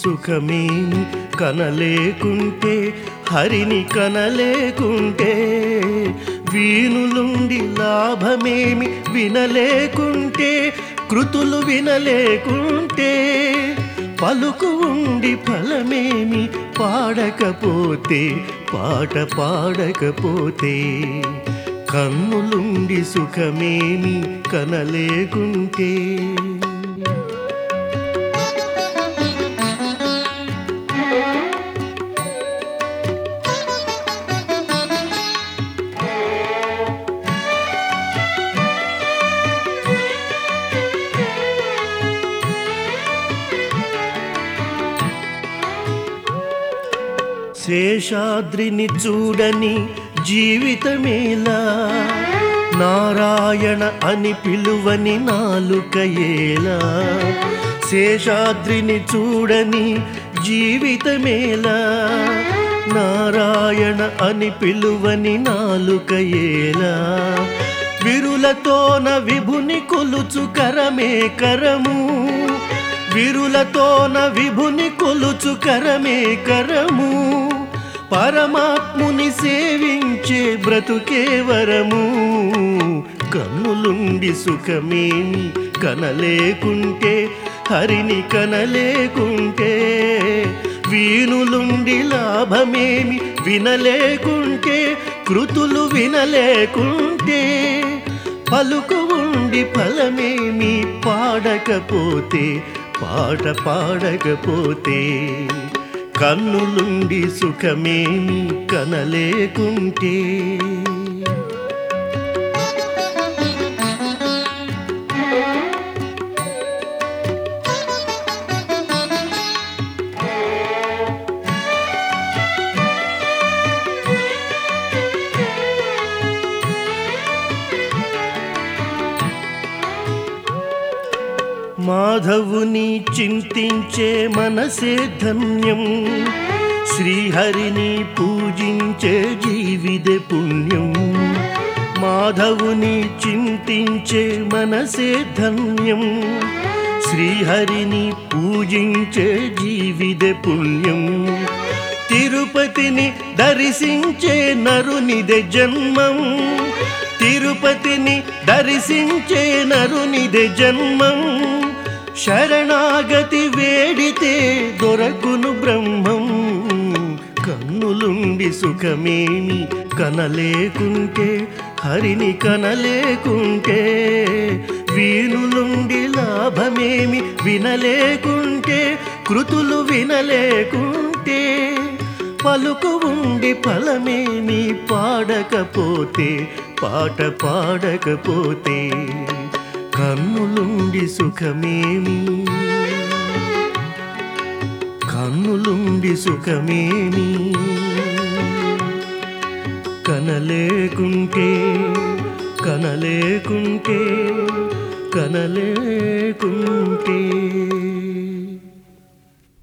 సుఖమేమి కనలేకుంటే హరిని కనలేకుంటే వీణులుండి లాభమేమి వినలేకుంటే కృతులు వినలేకుంటే పలుకు ఉండి ఫలమేమి పాడకపోతే పాట పాడకపోతే కన్నులుండి సుఖమేమి కనలేకుంటే శేషాద్రిని చూడని జీవితమేలా నారాయణ అని పిలువని నాలుకయేలా శేషాద్రిని చూడని జీవితమేలా నారాయణ అని పిలువని నాలుకయేలా విరులతోన విభుని కొలుచు కరమే కరము విరులతోన విభుని కొలుచు కరమే కరము పరమాత్ముని సేవించే బ్రతుకే వరము కన్నులుండి సుఖమేమి కనలేకుంటే హరిని కనలేకుంటే వీణులుండి లాభమేమి వినలేకుంటే కృతులు వినలేకుంటే పలుకు ఉండి ఫలమేమి పాడకపోతే పాట పాడకపోతే కన్నులుండి సుఖమేమి కనలేకుంటే మాధవుని చింతించే మనసే ధన్యం శ్రీహరిని పూజించే జీవిత పుణ్యం మాధవుని చింతించే మనసే ధన్యం శ్రీహరిని పూజించే జీవిత పుణ్యం తిరుపతిని దర్శించే నరునిదే జన్మం తిరుపతిని దర్శించే నరునిదే జన్మం శరణాగతి వేడితే దొరకును బ్రహ్మం కన్నులుండి సుఖమేమి కనలేకుంటే హరిని కనలేకుంటే వీణులుండి లాభమేమి వినలేకుంటే కృతులు వినలేకుంటే పలుకు ఉండి ఫలమేమి పాడకపోతే పాట పాడకపోతే కన్నులుండి సుఖమేమి కన్నులుండి సుఖమేమి కనలేకుంటే కనలేకుంటే కనలేకుంటే